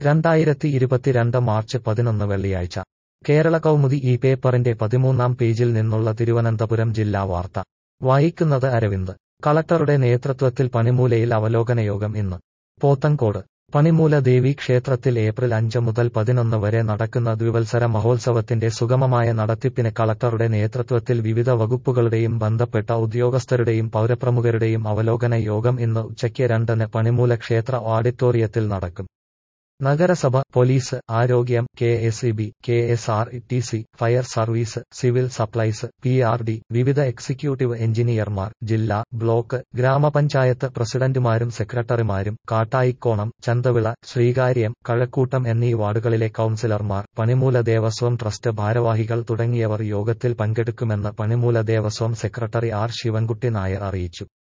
രണ്ടായിരത്തി ഇരുപത്തിരണ്ട് മാർച്ച് പതിനൊന്ന് വെള്ളിയാഴ്ച കേരള കൗമുദി ഈ പേപ്പറിന്റെ പതിമൂന്നാം പേജിൽ നിന്നുള്ള തിരുവനന്തപുരം ജില്ലാ വാർത്ത വായിക്കുന്നത് അരവിന്ദ് കളക്ടറുടെ നേതൃത്വത്തിൽ പണിമൂലയിൽ അവലോകന യോഗം ഇന്ന് പോത്തങ്കോട് പണിമൂല ദേവി ക്ഷേത്രത്തിൽ ഏപ്രിൽ അഞ്ച് മുതൽ പതിനൊന്ന് വരെ നടക്കുന്ന ദ്വിവത്സര മഹോത്സവത്തിന്റെ സുഗമമായ നടത്തിപ്പിന് കളക്ടറുടെ നേതൃത്വത്തിൽ വിവിധ വകുപ്പുകളുടെയും ബന്ധപ്പെട്ട ഉദ്യോഗസ്ഥരുടെയും പൗരപ്രമുഖരുടെയും അവലോകന യോഗം ഇന്ന് ഉച്ചയ്ക്ക് രണ്ടിന് പണിമൂല ക്ഷേത്ര ഓഡിറ്റോറിയത്തിൽ നടക്കും നഗരസഭ പോലീസ് ആരോഗ്യം K S E B K S R T C fire service civil supplies P R D വിവിധ എക്സിക്യൂട്ടീവ് എഞ്ചിനീയർമാർ ജില്ലാ ബ്ലോക്ക് ഗ്രാമപഞ്ചായത്ത് പ്രസിഡന്റുമാരും സെക്രട്ടറിമാരും കാട്ടായിക്കോണം ചന്തവിള ശ്രീകാര്യം കഴക്കൂട്ടം എന്നീ വാർഡുകളിലെ കൌൺസിലർമാർ പണിമൂല ദേവസ്വം ട്രസ്റ്റ് ഭാരവാഹികൾ തുടങ്ങിയവർ യോഗത്തിൽ പങ്കെടുക്കുമെന്ന് പണിമൂല ദേവസ്വം സെക്രട്ടറി ആർ ശിവൻകുട്ടി നായർ അറിയിച്ചു